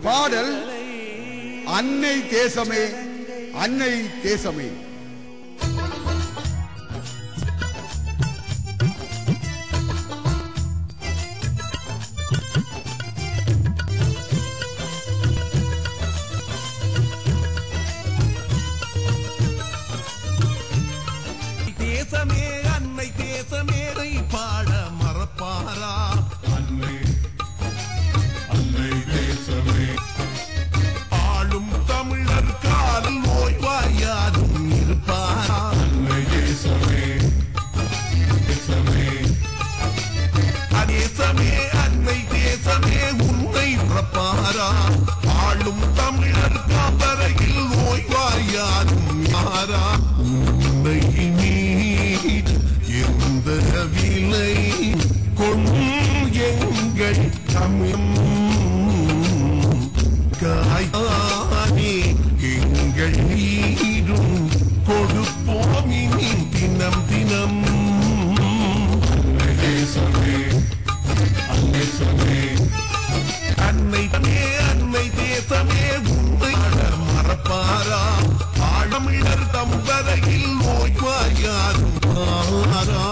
பாடல் அன்னை தேசமே அன்னை தேசமே தேசமே அன்னை தேசமே தை பாட மறப்பாரா அன்னை அன்னை தேசமே ஆளும் தமிழர் காலில் ஓய்வாயாரும் இருப்பாரா அன்னை தேசமே தேசமே தேசமே அன்னை தேசமே உன்னை பிறப்பாரா ஆளும் தமிழர் காப்பறையில் ஓய்வாயாரும் யாரா உன்னை நீர் எந்த விலை கொண்டு எங்கள் தமிழ் காயானே எங்கள் நீரும் கொடுப்போம் இனி தினம் தினம் அன்னை தேசமே அன்னை தேசமே அன்னை தனே அன்னை தேசமே உண்மை மறப்பாரா ஆழமிழர் தம்பரையில் ஓய்வாயாரும் ஆரா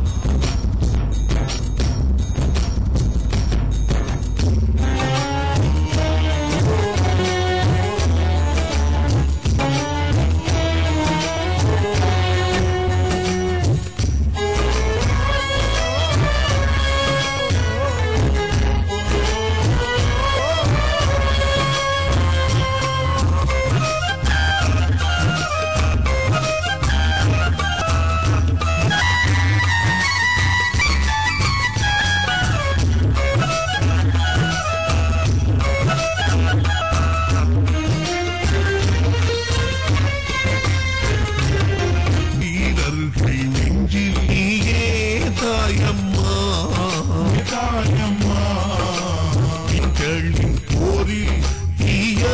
வீரர்கள் நெஞ்சில் நீயே தாயம்மா தாயம்மா திங்களின் போரில் தீயா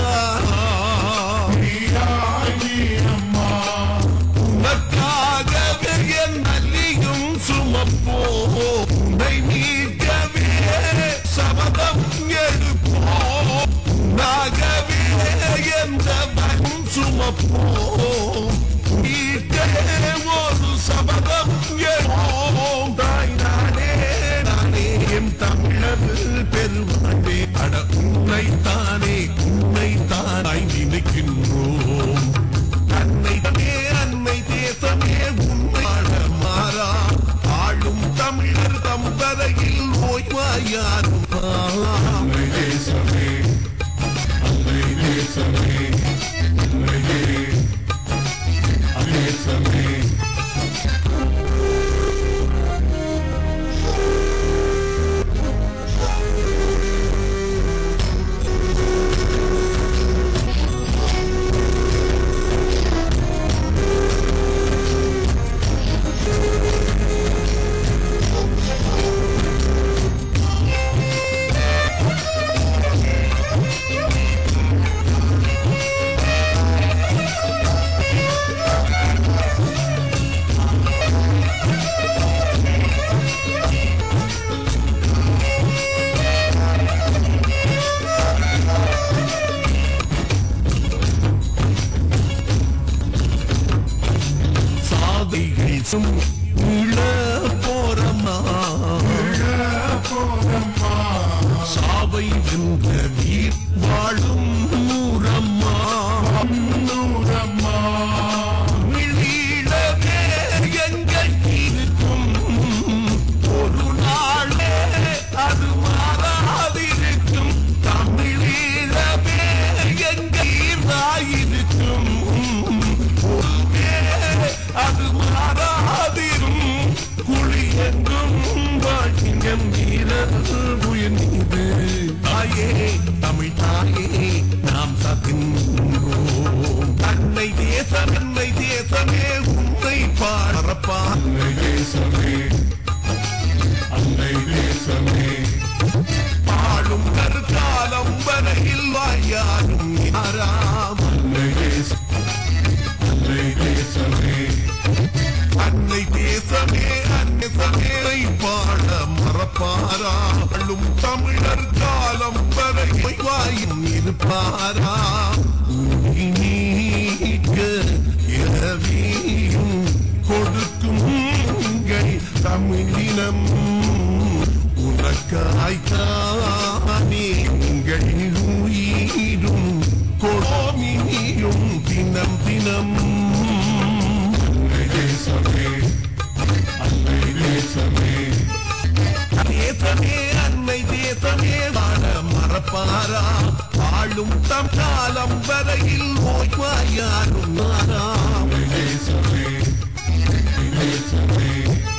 நீயாய் நீ அம்மா உனக்காகவே என் நல்லியும் சுமப்போ உன்னை மீட்கவே சபதம் எடுப்போ உனக்காகவே எந்த மகம் சுமப்போ மீட்டே ஒரு சபதம் எடுப்போம் தாய் நானே நானே என் தமிழர் பெருமாண்டே அட உன்னை தானே உன்னை தானாய் நினைக்கின்றோம் அன்னை தமே அன்னை தேசமே உண்மை மாறா ஆளும் தமிழர் தம்பரையில் ஓய்வாயாரும் அன்னை தேசமே அன்னை தேசமே அன்னை தே- அன்னை தேசமே சாதைகள் சும் இழ போறமா போதம்மா சாவை வென்ற வீர் வாழும் நூறம்மா நூறம்மா தமிழீழமே எங்கள் இருக்கும் ஒரு நாளே அது மாறாதிருக்கும் தமிழீழமே எங்கீர்வாயிருக்கும் ஒருவே அது மாறாதிரும் குழி எங்கும் வாழ்கியம் வீரர் உயிர் மீது தாயே தமிழ் தாயே நாம் சத்தின்றோம் அன்னை தேசம் அன்னை தேசமே உண்மை பாரப்பா அன்னை தேசமே அன்னை தேசமே பாடும் கருக்காலம் வரையில் வாயாரும் யாராம் அன்னை தேச அன்னை தேசமே அன்னை தேசமே அன்னை சமேரை பாட மறப்பாராளும் தமிழர் காலம் வரை வாயும் இருப்பாரா உன்னை நீக்க இரவியும் கொடுக்கும் உங்கள் தமிழினம் உனக்காய்த்தானே உங்கள் உயிரும் கொடோமினியும் தினம் தினம் அன்னை தேசமே அன்னை தேசமே தேசமே அன்னை தேசமே வாழ மறப்பாரா வாழும் தம் காலம் வரையில் ஓய்வாயாரும் நாராம் அன்னை தேசமே அன்னை தேசமே